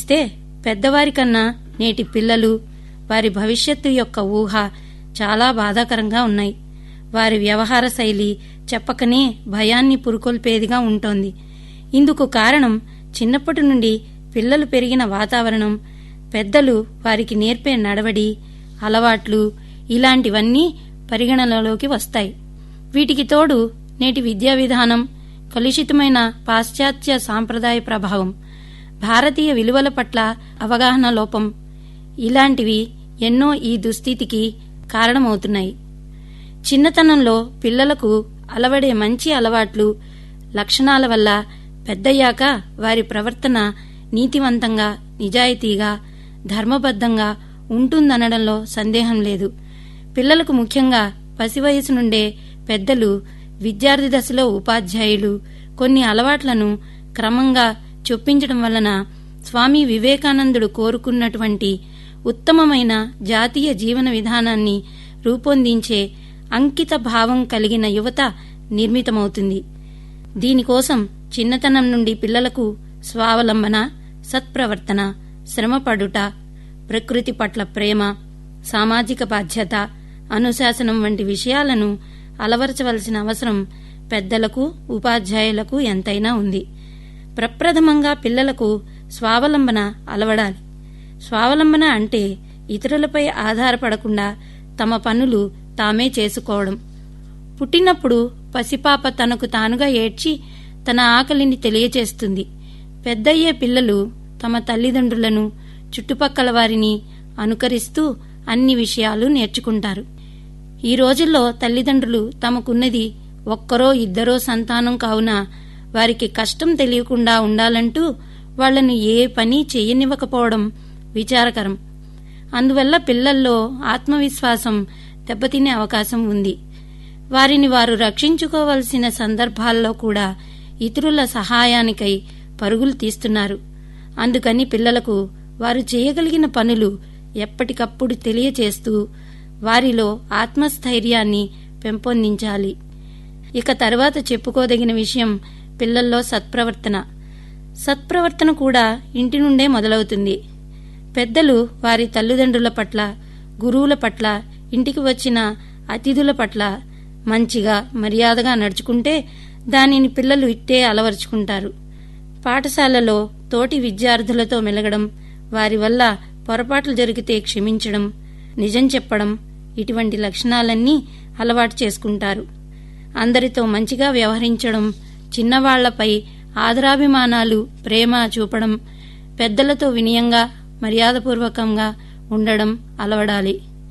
ఆలోచిస్తే పెద్దవారి కన్నా నేటి పిల్లలు వారి భవిష్యత్తు యొక్క ఊహ చాలా బాధాకరంగా ఉన్నాయి వారి వ్యవహార శైలి చెప్పకనే భయాన్ని పురుకొల్పేదిగా ఉంటోంది ఇందుకు కారణం చిన్నప్పటి నుండి పిల్లలు పెరిగిన వాతావరణం పెద్దలు వారికి నేర్పే నడవడి అలవాట్లు ఇలాంటివన్నీ పరిగణనలోకి వస్తాయి వీటికి తోడు నేటి విద్యా విధానం కలుషితమైన పాశ్చాత్య సాంప్రదాయ ప్రభావం భారతీయ విలువల పట్ల అవగాహన లోపం ఇలాంటివి ఎన్నో ఈ దుస్థితికి కారణమవుతున్నాయి చిన్నతనంలో పిల్లలకు అలవడే మంచి అలవాట్లు లక్షణాల వల్ల పెద్దయ్యాక వారి ప్రవర్తన నీతివంతంగా నిజాయితీగా ధర్మబద్ధంగా ఉంటుందనడంలో సందేహం లేదు పిల్లలకు ముఖ్యంగా పసివయసు నుండే పెద్దలు విద్యార్థి దశలో ఉపాధ్యాయులు కొన్ని అలవాట్లను క్రమంగా చొప్పించడం వలన స్వామి వివేకానందుడు కోరుకున్నటువంటి ఉత్తమమైన జాతీయ జీవన విధానాన్ని రూపొందించే అంకిత భావం కలిగిన యువత నిర్మితమవుతుంది దీనికోసం చిన్నతనం నుండి పిల్లలకు స్వావలంబన సత్ప్రవర్తన శ్రమపడుట ప్రకృతి పట్ల ప్రేమ సామాజిక బాధ్యత అనుశాసనం వంటి విషయాలను అలవరచవలసిన అవసరం పెద్దలకు ఉపాధ్యాయులకు ఎంతైనా ఉంది ప్రప్రథమంగా పిల్లలకు స్వావలంబన అలవడాలి స్వావలంబన అంటే ఇతరులపై ఆధారపడకుండా తమ పనులు తామే చేసుకోవడం పుట్టినప్పుడు పసిపాప తనకు తానుగా ఏడ్చి తన ఆకలిని తెలియచేస్తుంది పెద్దయ్యే పిల్లలు తమ తల్లిదండ్రులను చుట్టుపక్కల వారిని అనుకరిస్తూ అన్ని విషయాలు నేర్చుకుంటారు ఈ రోజుల్లో తల్లిదండ్రులు తమకున్నది ఒక్కరో ఇద్దరో సంతానం కావున వారికి కష్టం తెలియకుండా ఉండాలంటూ వాళ్లను ఏ పని చెయ్యనివ్వకపోవడం విచారకరం అందువల్ల పిల్లల్లో ఆత్మవిశ్వాసం దెబ్బతినే అవకాశం ఉంది వారిని వారు రక్షించుకోవలసిన సందర్భాల్లో కూడా ఇతరుల సహాయానికై పరుగులు తీస్తున్నారు అందుకని పిల్లలకు వారు చేయగలిగిన పనులు ఎప్పటికప్పుడు తెలియచేస్తూ వారిలో ఆత్మస్థైర్యాన్ని పెంపొందించాలి ఇక తర్వాత చెప్పుకోదగిన విషయం పిల్లల్లో సత్ప్రవర్తన సత్ప్రవర్తన కూడా ఇంటి నుండే మొదలవుతుంది పెద్దలు వారి తల్లిదండ్రుల పట్ల గురువుల పట్ల ఇంటికి వచ్చిన అతిథుల పట్ల మంచిగా మర్యాదగా నడుచుకుంటే దానిని పిల్లలు ఇట్టే అలవరుచుకుంటారు పాఠశాలలో తోటి విద్యార్థులతో మెలగడం వారి వల్ల పొరపాట్లు జరిగితే క్షమించడం నిజం చెప్పడం ఇటువంటి లక్షణాలన్నీ అలవాటు చేసుకుంటారు అందరితో మంచిగా వ్యవహరించడం చిన్నవాళ్లపై ఆదరాభిమానాలు ప్రేమ చూపడం పెద్దలతో వినయంగా మర్యాదపూర్వకంగా ఉండడం అలవడాలి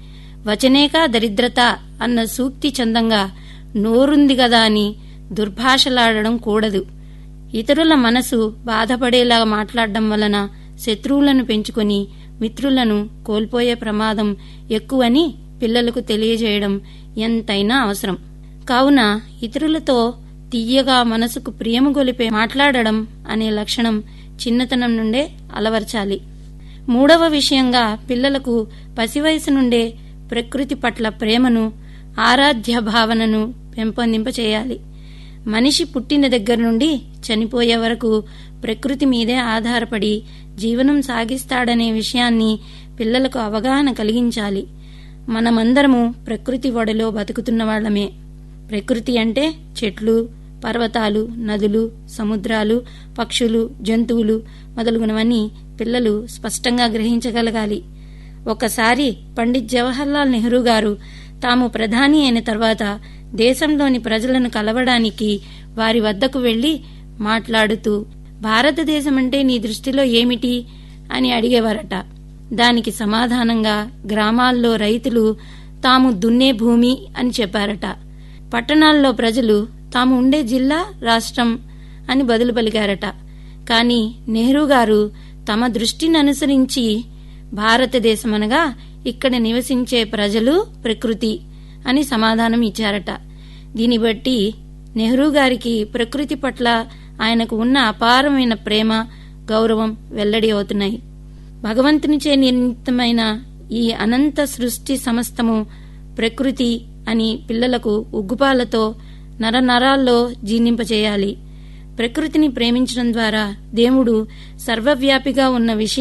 వచనేక దరిద్రత అన్న సూక్తి చందంగా నోరుంది గదా అని దుర్భాషలాడడం కూడదు ఇతరుల మనసు బాధపడేలా మాట్లాడడం వలన శత్రువులను పెంచుకొని మిత్రులను కోల్పోయే ప్రమాదం ఎక్కువని పిల్లలకు తెలియజేయడం ఎంతైనా అవసరం కావున ఇతరులతో తీయగా మనసుకు ప్రియము గొలిపే మాట్లాడడం అనే లక్షణం చిన్నతనం నుండే అలవర్చాలి మూడవ విషయంగా పిల్లలకు పసివయసు నుండే ప్రకృతి పట్ల ప్రేమను ఆరాధ్య భావనను పెంపొందింపచేయాలి మనిషి పుట్టిన దగ్గర నుండి చనిపోయే వరకు ప్రకృతి మీదే ఆధారపడి జీవనం సాగిస్తాడనే విషయాన్ని పిల్లలకు అవగాహన కలిగించాలి మనమందరము ప్రకృతి ఒడలో బతుకుతున్న వాళ్ళమే ప్రకృతి అంటే చెట్లు పర్వతాలు నదులు సముద్రాలు పక్షులు జంతువులు మొదలుగునవన్నీ పిల్లలు స్పష్టంగా గ్రహించగలగాలి ఒకసారి పండిత్ జవహర్లాల్ నెహ్రూ గారు తాము ప్రధాని అయిన తర్వాత దేశంలోని ప్రజలను కలవడానికి వారి వద్దకు వెళ్లి మాట్లాడుతూ భారతదేశం అంటే నీ దృష్టిలో ఏమిటి అని అడిగేవారట దానికి సమాధానంగా గ్రామాల్లో రైతులు తాము దున్నే భూమి అని చెప్పారట పట్టణాల్లో ప్రజలు తాము ఉండే జిల్లా రాష్ట్రం అని బదులు పలికారట కాని నెహ్రూ గారు తమ దృష్టిని అనుసరించి భారతదేశమనగా ఇక్కడ నివసించే ప్రజలు ప్రకృతి అని సమాధానం ఇచ్చారట దీన్ని బట్టి నెహ్రూ గారికి ప్రకృతి పట్ల ఆయనకు ఉన్న అపారమైన ప్రేమ గౌరవం వెల్లడి అవుతున్నాయి భగవంతునిచే నిర్మితమైన ఈ అనంత సృష్టి సమస్తము ప్రకృతి అని పిల్లలకు ఉగ్గుపాలతో నరనరాల్లో జీర్ణింపచేయాలి ప్రకృతిని ప్రేమించడం ద్వారా దేవుడు సర్వవ్యాపిగా ఉన్న విషయం